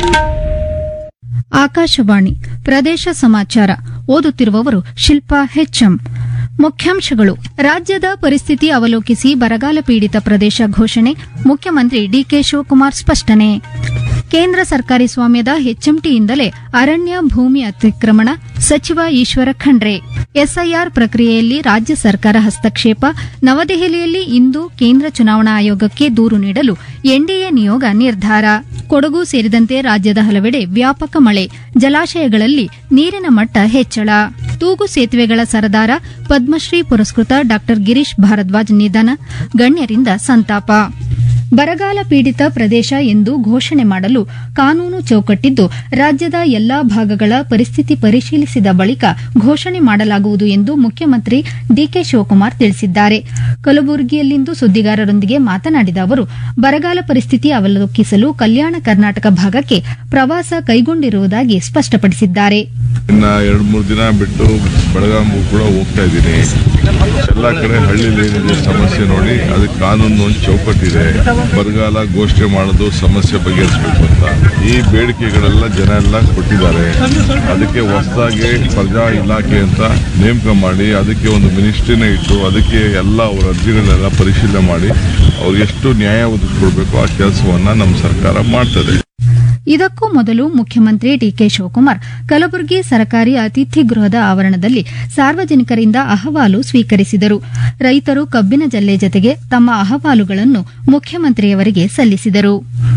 ಆಕಾಶವಾಣಿ ಪ್ರದೇಶ ಸಮಾಚಾರ ಓದುತ್ತಿರುವವರು ಶಿಲ್ಪಾ ಹೆಚ್ಎಂ ಮುಖ್ಯಾಂಶಗಳು ರಾಜ್ಯದ ಪರಿಸ್ಥಿತಿ ಅವಲೋಕಿಸಿ ಬರಗಾಲ ಪೀಡಿತ ಪ್ರದೇಶ ಘೋಷಣೆ ಮುಖ್ಯಮಂತ್ರಿ ಡಿಕೆ ಶಿವಕುಮಾರ್ ಸ್ಪಷ್ಟನೆ ಕೇಂದ್ರ ಸರ್ಕಾರಿ ಸ್ವಾಮ್ಯದ ಹೆಚ್ಎಂಟಿಯಿಂದಲೇ ಅರಣ್ಯ ಭೂಮಿ ಅತಿಕ್ರಮಣ ಸಚಿವ ಈಶ್ವರ ಖಂಡ್ರೆ ಎಸ್ಐಆರ್ ಪ್ರಕ್ರಿಯೆಯಲ್ಲಿ ರಾಜ್ಯ ಸರ್ಕಾರ ಹಸ್ತಕ್ಷೇಪ ನವದೆಹಲಿಯಲ್ಲಿ ಇಂದು ಕೇಂದ್ರ ಚುನಾವಣಾ ಆಯೋಗಕ್ಕೆ ದೂರು ನೀಡಲು ಎನ್ಡಿಎ ನಿಯೋಗ ನಿರ್ಧಾರ ಕೊಡಗು ಸೇರಿದಂತೆ ರಾಜ್ಯದ ಹಲವೆಡೆ ವ್ಯಾಪಕ ಮಳೆ ಜಲಾಶಯಗಳಲ್ಲಿ ನೀರಿನ ಮಟ್ಟ ಹೆಚ್ಚಳ ತೂಗು ಸೇತುವೆಗಳ ಸರದಾರ ಪದ್ಮಶ್ರೀ ಪುರಸ್ಕೃತ ಡಾ ಗಿರೀಶ್ ಭಾರದ್ವಾಜ್ ನಿಧನ ಗಣ್ಯರಿಂದ ಸಂತಾಪ ಬರಗಾಲ ಪೀಡಿತ ಪ್ರದೇಶ ಎಂದು ಘೋಷಣೆ ಮಾಡಲು ಕಾನೂನು ಚೌಕಟ್ಟಿದ್ದು ರಾಜ್ಯದ ಎಲ್ಲಾ ಭಾಗಗಳ ಪರಿಸ್ಥಿತಿ ಪರಿಶೀಲಿಸಿದ ಬಳಿಕ ಘೋಷಣೆ ಮಾಡಲಾಗುವುದು ಎಂದು ಮುಖ್ಯಮಂತ್ರಿ ಡಿಕೆ ಶಿವಕುಮಾರ್ ತಿಳಿಸಿದ್ದಾರೆ ಕಲಬುರಗಿಯಲ್ಲಿಂದು ಸುದ್ದಿಗಾರರೊಂದಿಗೆ ಮಾತನಾಡಿದ ಅವರು ಬರಗಾಲ ಪರಿಸ್ಥಿತಿ ಅವಲೋಕಿಸಲು ಕಲ್ಯಾಣ ಕರ್ನಾಟಕ ಭಾಗಕ್ಕೆ ಪ್ರವಾಸ ಕೈಗೊಂಡಿರುವುದಾಗಿ ಸ್ಪಷ್ಟಪಡಿಸಿದ್ದಾರೆ ಇನ್ನ ಎರಡು ಮೂರು ದಿನ ಬಿಟ್ಟು ಬೆಳಗಾವಿಗೂ ಕೂಡ ಹೋಗ್ತಾ ಇದ್ದೀನಿ ಎಲ್ಲ ಕಡೆ ಹಳ್ಳಿಲಿ ಏನಿದೆ ಸಮಸ್ಯೆ ನೋಡಿ ಅದಕ್ಕೆ ಕಾನೂನು ಒಂದು ಚೌಕಟ್ಟಿದೆ ಬರಗಾಲ ಘೋಷಣೆ ಮಾಡೋದು ಸಮಸ್ಯೆ ಬಗೆಹರಿಸಬೇಕು ಅಂತ ಈ ಬೇಡಿಕೆಗಳೆಲ್ಲ ಜನ ಎಲ್ಲ ಕೊಟ್ಟಿದ್ದಾರೆ ಅದಕ್ಕೆ ಹೊಸದಾಗಿ ಪ್ರಜಾ ಇಲಾಖೆ ಅಂತ ನೇಮಕ ಮಾಡಿ ಅದಕ್ಕೆ ಒಂದು ಮಿನಿಸ್ಟ್ರಿನ ಇಟ್ಟು ಅದಕ್ಕೆ ಎಲ್ಲ ಅವರ ಅರ್ಜಿಗಳೆಲ್ಲ ಪರಿಶೀಲನೆ ಮಾಡಿ ಅವ್ರಿಗೆ ಎಷ್ಟು ನ್ಯಾಯ ಒದಗಿಸ್ಕೊಡ್ಬೇಕು ಆ ಕೆಲಸವನ್ನ ನಮ್ಮ ಸರ್ಕಾರ ಮಾಡ್ತದೆ ಇದಕ್ಕೂ ಮೊದಲು ಮುಖ್ಯಮಂತ್ರಿ ಡಿಕೆ ಶಿವಕುಮಾರ್ ಕಲಬುರಗಿ ಸರ್ಕಾರಿ ಅತಿಥಿ ಗೃಹದ ಆವರಣದಲ್ಲಿ ಸಾರ್ವಜನಿಕರಿಂದ ಅಹವಾಲು ಸ್ವೀಕರಿಸಿದರು ರೈತರು ಕಬ್ಬಿನ ಜಲ್ಲೆ ಜತೆಗೆ ತಮ್ಮ ಅಹವಾಲುಗಳನ್ನು ಮುಖ್ಯಮಂತ್ರಿಯವರಿಗೆ ಸಲ್ಲಿಸಿದರು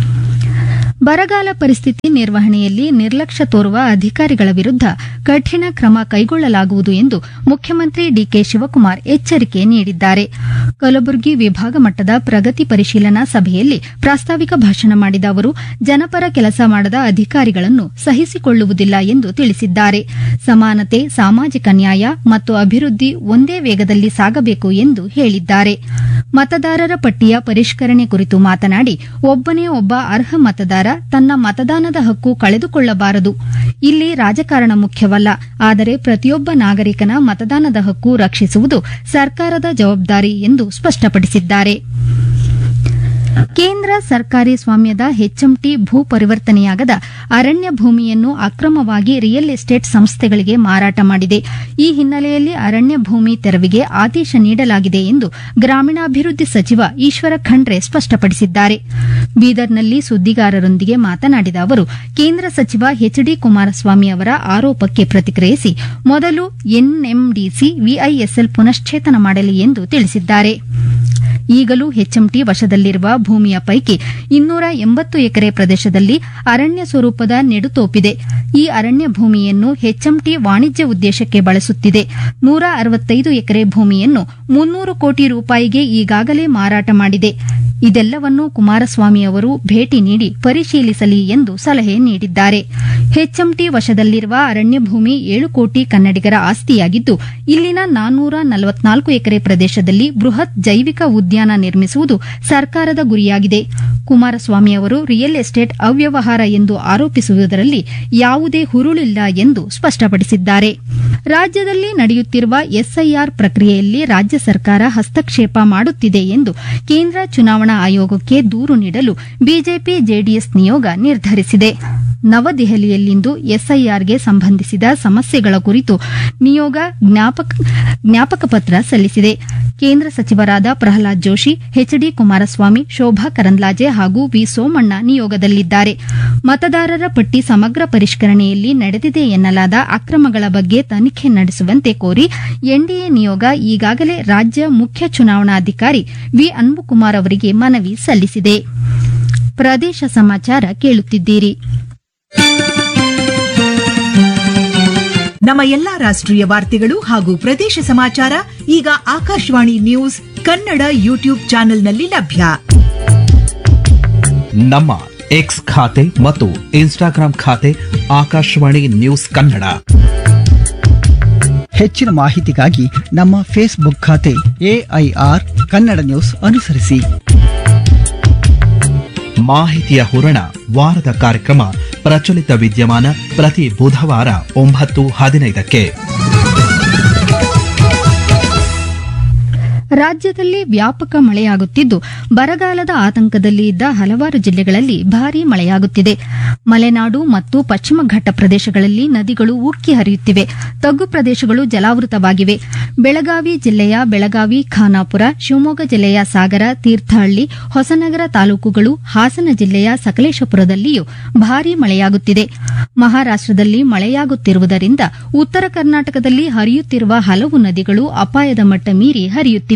ಬರಗಾಲ ಪರಿಸ್ಥಿತಿ ನಿರ್ವಹಣೆಯಲ್ಲಿ ನಿರ್ಲಕ್ಷ್ಯ ತೋರುವ ಅಧಿಕಾರಿಗಳ ವಿರುದ್ಧ ಕಠಿಣ ಕ್ರಮ ಕೈಗೊಳ್ಳಲಾಗುವುದು ಎಂದು ಮುಖ್ಯಮಂತ್ರಿ ಡಿಕೆ ಶಿವಕುಮಾರ್ ಎಚ್ಚರಿಕೆ ನೀಡಿದ್ದಾರೆ ಕಲಬುರಗಿ ವಿಭಾಗ ಮಟ್ಟದ ಪ್ರಗತಿ ಪರಿಶೀಲನಾ ಸಭೆಯಲ್ಲಿ ಪ್ರಾಸ್ತಾವಿಕ ಭಾಷಣ ಮಾಡಿದ ಅವರು ಜನಪರ ಕೆಲಸ ಮಾಡದ ಅಧಿಕಾರಿಗಳನ್ನು ಸಹಿಸಿಕೊಳ್ಳುವುದಿಲ್ಲ ಎಂದು ತಿಳಿಸಿದ್ದಾರೆ ಸಮಾನತೆ ಸಾಮಾಜಿಕ ನ್ಯಾಯ ಮತ್ತು ಅಭಿವೃದ್ಧಿ ಒಂದೇ ವೇಗದಲ್ಲಿ ಸಾಗಬೇಕು ಎಂದು ಹೇಳಿದ್ದಾರೆ ಮತದಾರರ ಪಟ್ಟಿಯ ಪರಿಷ್ಕರಣೆ ಕುರಿತು ಮಾತನಾಡಿ ಒಬ್ಬನೇ ಒಬ್ಬ ಅರ್ಹ ಮತದಾರ ತನ್ನ ಮತದಾನದ ಹಕ್ಕು ಕಳೆದುಕೊಳ್ಳಬಾರದು ಇಲ್ಲಿ ರಾಜಕಾರಣ ಮುಖ್ಯವಲ್ಲ ಆದರೆ ಪ್ರತಿಯೊಬ್ಬ ನಾಗರಿಕನ ಮತದಾನದ ಹಕ್ಕು ರಕ್ಷಿಸುವುದು ಸರ್ಕಾರದ ಜವಾಬ್ದಾರಿ ಎಂದು ಸ್ಪಷ್ಟಪಡಿಸಿದ್ದಾರೆ ಕೇಂದ್ರ ಸರ್ಕಾರಿ ಸ್ವಾಮ್ಯದ ಹೆಚ್ಎಂಟಿ ಭೂ ಪರಿವರ್ತನೆಯಾಗದ ಅರಣ್ಯ ಭೂಮಿಯನ್ನು ಅಕ್ರಮವಾಗಿ ರಿಯಲ್ ಎಸ್ಟೇಟ್ ಸಂಸ್ಥೆಗಳಿಗೆ ಮಾರಾಟ ಮಾಡಿದೆ ಈ ಹಿನ್ನೆಲೆಯಲ್ಲಿ ಅರಣ್ಯ ಭೂಮಿ ತೆರವಿಗೆ ಆದೇಶ ನೀಡಲಾಗಿದೆ ಎಂದು ಗ್ರಾಮೀಣಾಭಿವೃದ್ಧಿ ಸಚಿವ ಈಶ್ವರ ಖಂಡ್ರೆ ಸ್ಪಷ್ಟಪಡಿಸಿದ್ದಾರೆ ಬೀದರ್ನಲ್ಲಿ ಸುದ್ದಿಗಾರರೊಂದಿಗೆ ಮಾತನಾಡಿದ ಅವರು ಕೇಂದ್ರ ಸಚಿವ ಎಚ್ ಡಿ ಕುಮಾರಸ್ವಾಮಿ ಅವರ ಆರೋಪಕ್ಕೆ ಪ್ರತಿಕ್ರಿಯಿಸಿ ಮೊದಲು ಎನ್ಎಂಡಿಸಿ ವಿಐಎಸ್ಎಲ್ ಪುನಶ್ಚೇತನ ಮಾಡಲಿ ಎಂದು ತಿಳಿಸಿದ್ದಾರೆ ಈಗಲೂ ಹೆಚ್ಎಂಟಿ ವಶದಲ್ಲಿರುವ ಭೂಮಿಯ ಪೈಕಿ ಇನ್ನೂರ ಎಂಬತ್ತು ಎಕರೆ ಪ್ರದೇಶದಲ್ಲಿ ಅರಣ್ಯ ಸ್ವರೂಪದ ನೆಡುತೋಪಿದೆ ಈ ಅರಣ್ಯ ಭೂಮಿಯನ್ನು ಹೆಚ್ಎಂಟಿ ವಾಣಿಜ್ಯ ಉದ್ದೇಶಕ್ಕೆ ಬಳಸುತ್ತಿದೆ ನೂರ ಅರವತ್ತೈದು ಎಕರೆ ಭೂಮಿಯನ್ನು ಮುನ್ನೂರು ಕೋಟಿ ರೂಪಾಯಿಗೆ ಈಗಾಗಲೇ ಮಾರಾಟ ಮಾಡಿದೆ ಇದೆಲ್ಲವನ್ನೂ ಕುಮಾರಸ್ವಾಮಿ ಅವರು ಭೇಟಿ ನೀಡಿ ಪರಿಶೀಲಿಸಲಿ ಎಂದು ಸಲಹೆ ನೀಡಿದ್ದಾರೆ ಹೆಚ್ಎಂಟಿ ವಶದಲ್ಲಿರುವ ಅರಣ್ಯ ಭೂಮಿ ಏಳು ಕೋಟಿ ಕನ್ನಡಿಗರ ಆಸ್ತಿಯಾಗಿದ್ದು ಇಲ್ಲಿನ ನಾನ್ನೂರ ನಲವತ್ನಾಲ್ಕು ಎಕರೆ ಪ್ರದೇಶದಲ್ಲಿ ಬೃಹತ್ ಜೈವಿಕ ಉದ್ಯಾನ ನಿರ್ಮಿಸುವುದು ಸರ್ಕಾರದ ಗುರಿಯಾಗಿದೆ ಕುಮಾರಸ್ವಾಮಿ ಅವರು ರಿಯಲ್ ಎಸ್ಟೇಟ್ ಅವ್ಯವಹಾರ ಎಂದು ಆರೋಪಿಸುವುದರಲ್ಲಿ ಯಾವುದೇ ಹುರುಳಿಲ್ಲ ಎಂದು ಸ್ಪಷ್ಟಪಡಿಸಿದ್ದಾರೆ ರಾಜ್ಯದಲ್ಲಿ ನಡೆಯುತ್ತಿರುವ ಎಸ್ಐಆರ್ ಪ್ರಕ್ರಿಯೆಯಲ್ಲಿ ರಾಜ್ಯ ಸರ್ಕಾರ ಹಸ್ತಕ್ಷೇಪ ಮಾಡುತ್ತಿದೆ ಎಂದು ಕೇಂದ್ರ ಚುನಾವಣಾ ಆಯೋಗಕ್ಕೆ ದೂರು ನೀಡಲು ಬಿಜೆಪಿ ಜೆಡಿಎಸ್ ನಿಯೋಗ ನಿರ್ಧರಿಸಿದೆ ನವದೆಹಲಿಯಲ್ಲಿಂದು ಎಸ್ಐಆರ್ಗೆ ಸಂಬಂಧಿಸಿದ ಸಮಸ್ಯೆಗಳ ಕುರಿತು ನಿಯೋಗ ಜ್ಞಾಪಕ ಜ್ಞಾಪಕ ಪತ್ರ ಸಲ್ಲಿಸಿದೆ ಕೇಂದ್ರ ಸಚಿವರಾದ ಪ್ರಹ್ಲಾದ್ ಜೋಶಿ ಎಚ್ಡಿ ಕುಮಾರಸ್ವಾಮಿ ಶೋಭಾ ಕರಂದ್ಲಾಜೆ ಹಾಗೂ ವಿ ಸೋಮಣ್ಣ ನಿಯೋಗದಲ್ಲಿದ್ದಾರೆ ಮತದಾರರ ಪಟ್ಟಿ ಸಮಗ್ರ ಪರಿಷ್ಕರಣೆಯಲ್ಲಿ ನಡೆದಿದೆ ಎನ್ನಲಾದ ಅಕ್ರಮಗಳ ಬಗ್ಗೆ ತನಿಖೆ ನಡೆಸುವಂತೆ ಕೋರಿ ಎನ್ಡಿಎ ನಿಯೋಗ ಈಗಾಗಲೇ ರಾಜ್ಯ ಮುಖ್ಯ ಚುನಾವಣಾಧಿಕಾರಿ ವಿ ಅನ್ಬುಕುಮಾರ್ ಅವರಿಗೆ ಮನವಿ ಸಲ್ಲಿಸಿದೆ ಪ್ರದೇಶ ಸಮಾಚಾರ ಕೇಳುತ್ತಿದ್ದೀರಿ ನಮ್ಮ ಎಲ್ಲಾ ರಾಷ್ಟ್ರೀಯ ವಾರ್ತೆಗಳು ಹಾಗೂ ಪ್ರದೇಶ ಸಮಾಚಾರ ಈಗ ಆಕಾಶವಾಣಿ ನ್ಯೂಸ್ ಕನ್ನಡ ಯೂಟ್ಯೂಬ್ ಚಾನೆಲ್ನಲ್ಲಿ ಲಭ್ಯ ನಮ್ಮ ಎಕ್ಸ್ ಖಾತೆ ಮತ್ತು ಇನ್ಸ್ಟಾಗ್ರಾಂ ಖಾತೆ ಆಕಾಶವಾಣಿ ನ್ಯೂಸ್ ಕನ್ನಡ ಹೆಚ್ಚಿನ ಮಾಹಿತಿಗಾಗಿ ನಮ್ಮ ಫೇಸ್ಬುಕ್ ಖಾತೆ ಎಐಆರ್ ಕನ್ನಡ ನ್ಯೂಸ್ ಅನುಸರಿಸಿ ಮಾಹಿತಿಯ ಹೂರಣ ವಾರದ ಕಾರ್ಯಕ್ರಮ ಪ್ರಚಲಿತ ವಿದ್ಯಮಾನ ಪ್ರತಿ ಬುಧವಾರ ಒಂಬತ್ತು ಹದಿನೈದಕ್ಕೆ ರಾಜ್ಯದಲ್ಲಿ ವ್ಯಾಪಕ ಮಳೆಯಾಗುತ್ತಿದ್ದು ಬರಗಾಲದ ಆತಂಕದಲ್ಲಿ ಇದ್ದ ಹಲವಾರು ಜಿಲ್ಲೆಗಳಲ್ಲಿ ಭಾರೀ ಮಳೆಯಾಗುತ್ತಿದೆ ಮಲೆನಾಡು ಮತ್ತು ಪಶ್ಚಿಮ ಘಟ್ಟ ಪ್ರದೇಶಗಳಲ್ಲಿ ನದಿಗಳು ಉಕ್ಕಿ ಹರಿಯುತ್ತಿವೆ ತಗ್ಗು ಪ್ರದೇಶಗಳು ಜಲಾವೃತವಾಗಿವೆ ಬೆಳಗಾವಿ ಜಿಲ್ಲೆಯ ಬೆಳಗಾವಿ ಖಾನಾಪುರ ಶಿವಮೊಗ್ಗ ಜಿಲ್ಲೆಯ ಸಾಗರ ತೀರ್ಥಹಳ್ಳಿ ಹೊಸನಗರ ತಾಲೂಕುಗಳು ಹಾಸನ ಜಿಲ್ಲೆಯ ಸಕಲೇಶಪುರದಲ್ಲಿಯೂ ಭಾರೀ ಮಳೆಯಾಗುತ್ತಿದೆ ಮಹಾರಾಷ್ಟದಲ್ಲಿ ಮಳೆಯಾಗುತ್ತಿರುವುದರಿಂದ ಉತ್ತರ ಕರ್ನಾಟಕದಲ್ಲಿ ಹರಿಯುತ್ತಿರುವ ಹಲವು ನದಿಗಳು ಅಪಾಯದ ಮಟ್ಟ ಮೀರಿ ಹರಿಯುತ್ತಿವೆ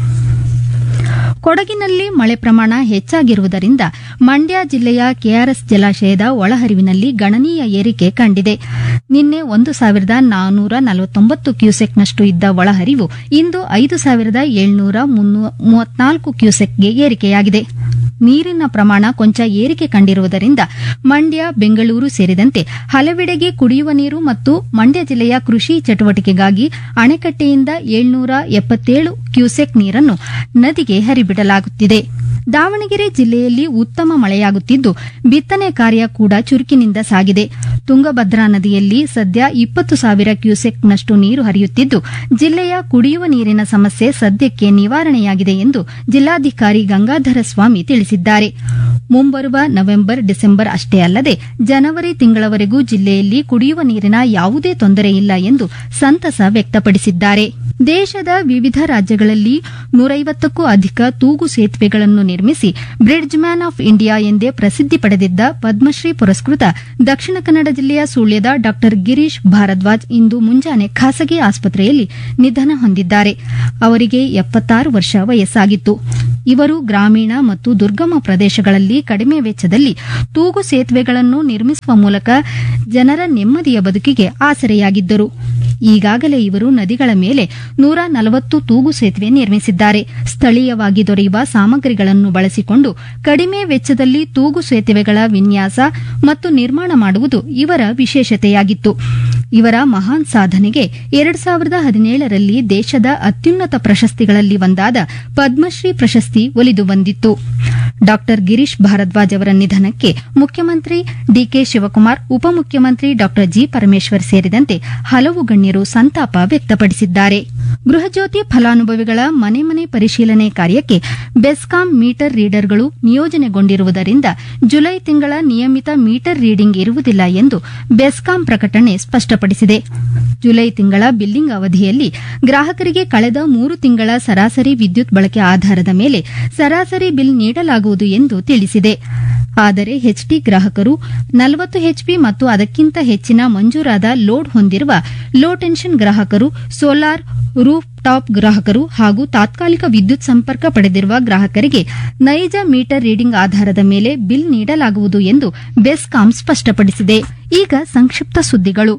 ಕೊಡಗಿನಲ್ಲಿ ಮಳೆ ಪ್ರಮಾಣ ಹೆಚ್ಚಾಗಿರುವುದರಿಂದ ಮಂಡ್ಯ ಜಿಲ್ಲೆಯ ಕೆಆರ್ಎಸ್ ಜಲಾಶಯದ ಒಳಹರಿವಿನಲ್ಲಿ ಗಣನೀಯ ಏರಿಕೆ ಕಂಡಿದೆ ನಿನ್ನೆ ಒಂದು ಸಾವಿರದ ನಾನ್ನೂರ ನಲವತ್ತೊಂಬತ್ತು ಕ್ಯೂಸೆಕ್ನಷ್ಟು ಇದ್ದ ಒಳಹರಿವು ಇಂದು ಐದು ಸಾವಿರದ ಏಳ್ನೂರ ಮೂವತ್ನಾಲ್ಕು ಕ್ಯೂಸೆಕ್ಗೆ ಏರಿಕೆಯಾಗಿದೆ ನೀರಿನ ಪ್ರಮಾಣ ಕೊಂಚ ಏರಿಕೆ ಕಂಡಿರುವುದರಿಂದ ಮಂಡ್ಯ ಬೆಂಗಳೂರು ಸೇರಿದಂತೆ ಹಲವೆಡೆಗೆ ಕುಡಿಯುವ ನೀರು ಮತ್ತು ಮಂಡ್ಯ ಜಿಲ್ಲೆಯ ಕೃಷಿ ಚಟುವಟಿಕೆಗಾಗಿ ಅಣೆಕಟ್ಟೆಯಿಂದ ಏಳ್ನೂರ ಎಪ್ಪತ್ತೇಳು ಕ್ಯೂಸೆಕ್ ನೀರನ್ನು ನದಿಗೆ ಹರಿಬಿಡಲಾಗುತ್ತಿದೆ ದಾವಣಗೆರೆ ಜಿಲ್ಲೆಯಲ್ಲಿ ಉತ್ತಮ ಮಳೆಯಾಗುತ್ತಿದ್ದು ಬಿತ್ತನೆ ಕಾರ್ಯ ಕೂಡ ಚುರುಕಿನಿಂದ ಸಾಗಿದೆ ತುಂಗಭದ್ರಾ ನದಿಯಲ್ಲಿ ಸದ್ಯ ಇಪ್ಪತ್ತು ಸಾವಿರ ಕ್ಯೂಸೆಕ್ನಷ್ಟು ನೀರು ಹರಿಯುತ್ತಿದ್ದು ಜಿಲ್ಲೆಯ ಕುಡಿಯುವ ನೀರಿನ ಸಮಸ್ಯೆ ಸದ್ಯಕ್ಕೆ ನಿವಾರಣೆಯಾಗಿದೆ ಎಂದು ಜಿಲ್ಲಾಧಿಕಾರಿ ಗಂಗಾಧರ ಸ್ವಾಮಿ ತಿಳಿಸಿದ್ದಾರೆ ಮುಂಬರುವ ನವೆಂಬರ್ ಡಿಸೆಂಬರ್ ಅಷ್ಟೇ ಅಲ್ಲದೆ ಜನವರಿ ತಿಂಗಳವರೆಗೂ ಜಿಲ್ಲೆಯಲ್ಲಿ ಕುಡಿಯುವ ನೀರಿನ ಯಾವುದೇ ತೊಂದರೆ ಇಲ್ಲ ಎಂದು ಸಂತಸ ವ್ಯಕ್ತಪಡಿಸಿದ್ದಾರೆ ದೇಶದ ವಿವಿಧ ರಾಜ್ಯಗಳಲ್ಲಿ ನೂರೈವತ್ತಕ್ಕೂ ಅಧಿಕ ತೂಗು ಸೇತುವೆಗಳನ್ನು ನಿರ್ಮಿಸಿ ಬ್ರಿಡ್ಜ್ ಮ್ಯಾನ್ ಆಫ್ ಇಂಡಿಯಾ ಎಂದೇ ಪ್ರಸಿದ್ಧಿ ಪಡೆದಿದ್ದ ಪದ್ಮಶ್ರೀ ಪುರಸ್ಕೃತ ದಕ್ಷಿಣ ಕನ್ನಡ ಜಿಲ್ಲೆಯ ಸುಳ್ಯದ ಡಾ ಗಿರೀಶ್ ಭಾರದ್ವಾಜ್ ಇಂದು ಮುಂಜಾನೆ ಖಾಸಗಿ ಆಸ್ಪತ್ರೆಯಲ್ಲಿ ನಿಧನ ಹೊಂದಿದ್ದಾರೆ ಅವರಿಗೆ ಎಪ್ಪತ್ತಾರು ವರ್ಷ ವಯಸ್ಸಾಗಿತ್ತು ಇವರು ಗ್ರಾಮೀಣ ಮತ್ತು ದುರ್ಗಮ ಪ್ರದೇಶಗಳಲ್ಲಿ ಕಡಿಮೆ ವೆಚ್ಚದಲ್ಲಿ ತೂಗು ಸೇತುವೆಗಳನ್ನು ನಿರ್ಮಿಸುವ ಮೂಲಕ ಜನರ ನೆಮ್ಮದಿಯ ಬದುಕಿಗೆ ಆಸರೆಯಾಗಿದ್ದರು ಈಗಾಗಲೇ ಇವರು ನದಿಗಳ ಮೇಲೆ ನೂರ ನಲವತ್ತು ತೂಗು ಸೇತುವೆ ನಿರ್ಮಿಸಿದ್ದಾರೆ ಸ್ಥಳೀಯವಾಗಿ ದೊರೆಯುವ ಸಾಮಗ್ರಿಗಳನ್ನು ಬಳಸಿಕೊಂಡು ಕಡಿಮೆ ವೆಚ್ಚದಲ್ಲಿ ತೂಗು ಸೇತುವೆಗಳ ವಿನ್ಯಾಸ ಮತ್ತು ನಿರ್ಮಾಣ ಮಾಡುವುದು ಇವರ ವಿಶೇಷತೆಯಾಗಿತ್ತು ಇವರ ಮಹಾನ್ ಸಾಧನೆಗೆ ಎರಡ್ ಸಾವಿರದ ಹದಿನೇಳರಲ್ಲಿ ದೇಶದ ಅತ್ಯುನ್ನತ ಪ್ರಶಸ್ತಿಗಳಲ್ಲಿ ಒಂದಾದ ಪದ್ಮಶ್ರೀ ಪ್ರಶಸ್ತಿ ಒಲಿದು ಬಂದಿತ್ತು ಡಾ ಗಿರೀಶ್ ಭಾರದ್ವಾಜ್ ಅವರ ನಿಧನಕ್ಕೆ ಮುಖ್ಯಮಂತ್ರಿ ಡಿಕೆ ಶಿವಕುಮಾರ್ ಉಪಮುಖ್ಯಮಂತ್ರಿ ಡಾ ಜಿ ಪರಮೇಶ್ವರ್ ಸೇರಿದಂತೆ ಹಲವು ಗಣ್ಯರು ಸಂತಾಪ ವ್ಯಕ್ತಪಡಿಸಿದ್ದಾರೆ ಗೃಹಜ್ಯೋತಿ ಫಲಾನುಭವಿಗಳ ಮನೆ ಮನೆ ಪರಿಶೀಲನೆ ಕಾರ್ಯಕ್ಕೆ ಬೆಸ್ಕಾಂ ಮೀಟರ್ ರೀಡರ್ಗಳು ನಿಯೋಜನೆಗೊಂಡಿರುವುದರಿಂದ ಜುಲೈ ತಿಂಗಳ ನಿಯಮಿತ ಮೀಟರ್ ರೀಡಿಂಗ್ ಇರುವುದಿಲ್ಲ ಎಂದು ಬೆಸ್ಕಾಂ ಪ್ರಕಟಣೆ ಸ್ಪಷ್ಟಪಡಿಸಿದೆ ಜುಲೈ ತಿಂಗಳ ಬಿಲ್ಲಿಂಗ್ ಅವಧಿಯಲ್ಲಿ ಗ್ರಾಹಕರಿಗೆ ಕಳೆದ ಮೂರು ತಿಂಗಳ ಸರಾಸರಿ ವಿದ್ಯುತ್ ಬಳಕೆ ಆಧಾರದ ಮೇಲೆ ಸರಾಸರಿ ಬಿಲ್ ನೀಡಲಾಗುವುದು ಎಂದು ತಿಳಿಸಿದೆ ಆದರೆ ಹೆಚ್ಡಿ ಗ್ರಾಹಕರು ನಲವತ್ತು ಹೆಚ್ಪಿ ಮತ್ತು ಅದಕ್ಕಿಂತ ಹೆಚ್ಚಿನ ಮಂಜೂರಾದ ಲೋಡ್ ಹೊಂದಿರುವ ಲೋ ಟೆನ್ಷನ್ ಗ್ರಾಹಕರು ಸೋಲಾರ್ ರೂಫ್ ಟಾಪ್ ಗ್ರಾಹಕರು ಹಾಗೂ ತಾತ್ಕಾಲಿಕ ವಿದ್ಯುತ್ ಸಂಪರ್ಕ ಪಡೆದಿರುವ ಗ್ರಾಹಕರಿಗೆ ನೈಜ ಮೀಟರ್ ರೀಡಿಂಗ್ ಆಧಾರದ ಮೇಲೆ ಬಿಲ್ ನೀಡಲಾಗುವುದು ಎಂದು ಬೆಸ್ಕಾಂ ಸ್ಪಷ್ಟಪಡಿಸಿದೆ ಈಗ ಸಂಕ್ಷಿಪ್ತ ಸುದ್ದಿಗಳು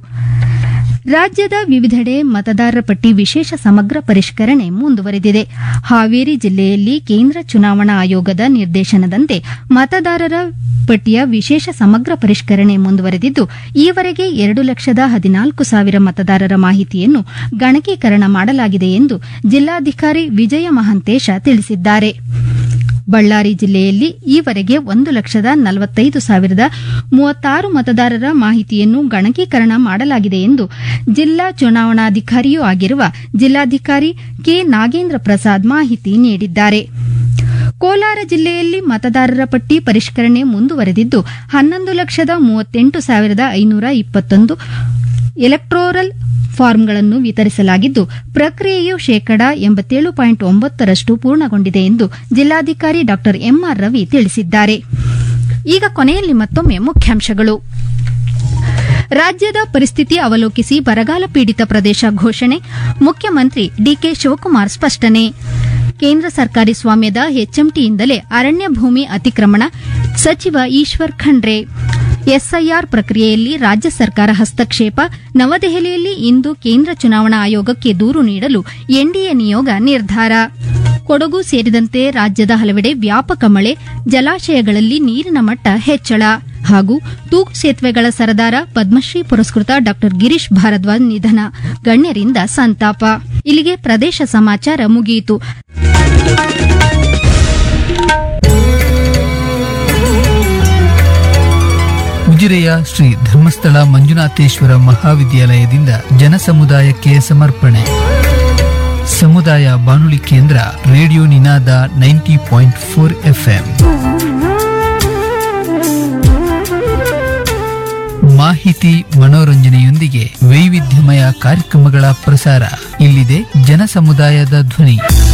ರಾಜ್ಯದ ವಿವಿಧೆಡೆ ಮತದಾರರ ಪಟ್ಟಿ ವಿಶೇಷ ಸಮಗ್ರ ಪರಿಷ್ಕರಣೆ ಮುಂದುವರೆದಿದೆ ಹಾವೇರಿ ಜಿಲ್ಲೆಯಲ್ಲಿ ಕೇಂದ್ರ ಚುನಾವಣಾ ಆಯೋಗದ ನಿರ್ದೇಶನದಂತೆ ಮತದಾರರ ಪಟ್ಟಿಯ ವಿಶೇಷ ಸಮಗ್ರ ಪರಿಷ್ಕರಣೆ ಮುಂದುವರೆದಿದ್ದು ಈವರೆಗೆ ಎರಡು ಲಕ್ಷದ ಹದಿನಾಲ್ಕು ಸಾವಿರ ಮತದಾರರ ಮಾಹಿತಿಯನ್ನು ಗಣಕೀಕರಣ ಮಾಡಲಾಗಿದೆ ಎಂದು ಜಿಲ್ಲಾಧಿಕಾರಿ ವಿಜಯ ಮಹಾಂತೇಶ ತಿಳಿಸಿದ್ದಾರೆ ಬಳ್ಳಾರಿ ಜಿಲ್ಲೆಯಲ್ಲಿ ಈವರೆಗೆ ಒಂದು ಲಕ್ಷದ ನಲವತ್ತೈದು ಸಾವಿರದ ಮೂವತ್ತಾರು ಮತದಾರರ ಮಾಹಿತಿಯನ್ನು ಗಣಕೀಕರಣ ಮಾಡಲಾಗಿದೆ ಎಂದು ಜಿಲ್ಲಾ ಚುನಾವಣಾಧಿಕಾರಿಯೂ ಆಗಿರುವ ಜಿಲ್ಲಾಧಿಕಾರಿ ಕೆ ನಾಗೇಂದ್ರ ಪ್ರಸಾದ್ ಮಾಹಿತಿ ನೀಡಿದ್ದಾರೆ ಕೋಲಾರ ಜಿಲ್ಲೆಯಲ್ಲಿ ಮತದಾರರ ಪಟ್ಟಿ ಪರಿಷ್ಕರಣೆ ಮುಂದುವರೆದಿದ್ದು ಹನ್ನೊಂದು ಲಕ್ಷದ ಮೂವತ್ತೆಂಟು ಸಾವಿರದ ಐನೂರ ಇಪ್ಪತ್ತೊಂದು ಎಲೆಕ್ಟೋರಲ್ ಫಾರ್ಮ್ಗಳನ್ನು ವಿತರಿಸಲಾಗಿದ್ದು ಪ್ರಕ್ರಿಯೆಯು ಶೇಕಡಾ ಎಂಬತ್ತೇಳು ಪಾಯಿಂಟ್ ಒಂಬತ್ತರಷ್ಟು ಪೂರ್ಣಗೊಂಡಿದೆ ಎಂದು ಜಿಲ್ಲಾಧಿಕಾರಿ ಡಾ ಎಂಆರ್ ರವಿ ತಿಳಿಸಿದ್ದಾರೆ ಈಗ ಕೊನೆಯಲ್ಲಿ ಮತ್ತೊಮ್ಮೆ ಮುಖ್ಯಾಂಶಗಳು ರಾಜ್ಯದ ಪರಿಸ್ಥಿತಿ ಅವಲೋಕಿಸಿ ಬರಗಾಲ ಪೀಡಿತ ಪ್ರದೇಶ ಘೋಷಣೆ ಮುಖ್ಯಮಂತ್ರಿ ಡಿಕೆ ಶಿವಕುಮಾರ್ ಸ್ಪಷ್ಟನೆ ಕೇಂದ್ರ ಸರ್ಕಾರಿ ಸ್ವಾಮ್ಯದ ಎಚ್ಎಂಟಿಯಿಂದಲೇ ಅರಣ್ಯ ಭೂಮಿ ಅತಿಕ್ರಮಣ ಸಚಿವ ಈಶ್ವರ್ ಖಂಡ್ರೆ ಎಸ್ಐಆರ್ ಪ್ರಕ್ರಿಯೆಯಲ್ಲಿ ರಾಜ್ಯ ಸರ್ಕಾರ ಹಸ್ತಕ್ಷೇಪ ನವದೆಹಲಿಯಲ್ಲಿ ಇಂದು ಕೇಂದ್ರ ಚುನಾವಣಾ ಆಯೋಗಕ್ಕೆ ದೂರು ನೀಡಲು ಎನ್ಡಿಎ ನಿಯೋಗ ನಿರ್ಧಾರ ಕೊಡಗು ಸೇರಿದಂತೆ ರಾಜ್ಯದ ಹಲವೆಡೆ ವ್ಯಾಪಕ ಮಳೆ ಜಲಾಶಯಗಳಲ್ಲಿ ನೀರಿನ ಮಟ್ಟ ಹೆಚ್ಚಳ ಹಾಗೂ ತೂಗು ಸೇತುವೆಗಳ ಸರದಾರ ಪದ್ಮಶ್ರೀ ಪುರಸ್ಕೃತ ಡಾ ಗಿರೀಶ್ ಭಾರದ್ವಾಜ್ ನಿಧನ ಗಣ್ಯರಿಂದ ಸಂತಾಪ ಇಲ್ಲಿಗೆ ಪ್ರದೇಶ ಸಮಾಚಾರ ಮುಗಿಯಿತು ಉಜಿರೆಯ ಶ್ರೀ ಧರ್ಮಸ್ಥಳ ಮಂಜುನಾಥೇಶ್ವರ ಮಹಾವಿದ್ಯಾಲಯದಿಂದ ಜನಸಮುದಾಯಕ್ಕೆ ಸಮರ್ಪಣೆ ಸಮುದಾಯ ಬಾನುಲಿ ಕೇಂದ್ರ radio Ninada ninety point four FM ಮಾಹಿತಿ ಮನೋರಂಜನೆಯೊಂದಿಗೆ ವೈವಿಧ್ಯಮಯ ಕಾರ್ಯಕ್ರಮಗಳ ಪ್ರಸಾರ ಇಲ್ಲಿದೆ ಜನ ಸಮುದಾಯದ ಧ್ವನಿ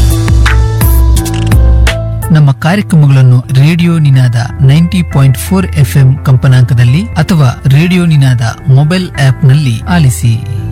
ನಮ್ಮ ಕಾರ್ಯಕ್ರಮಗಳನ್ನು radio Ninada ninety point four FM ಕಂಪನಾಂಕದಲ್ಲಿ ಅಥವಾ ರೇಡಿಯೋ ನಿನಾದ ಮೊಬೈಲ್ ಆಪ್ನಲ್ಲಿ ಆಲಿಸಿ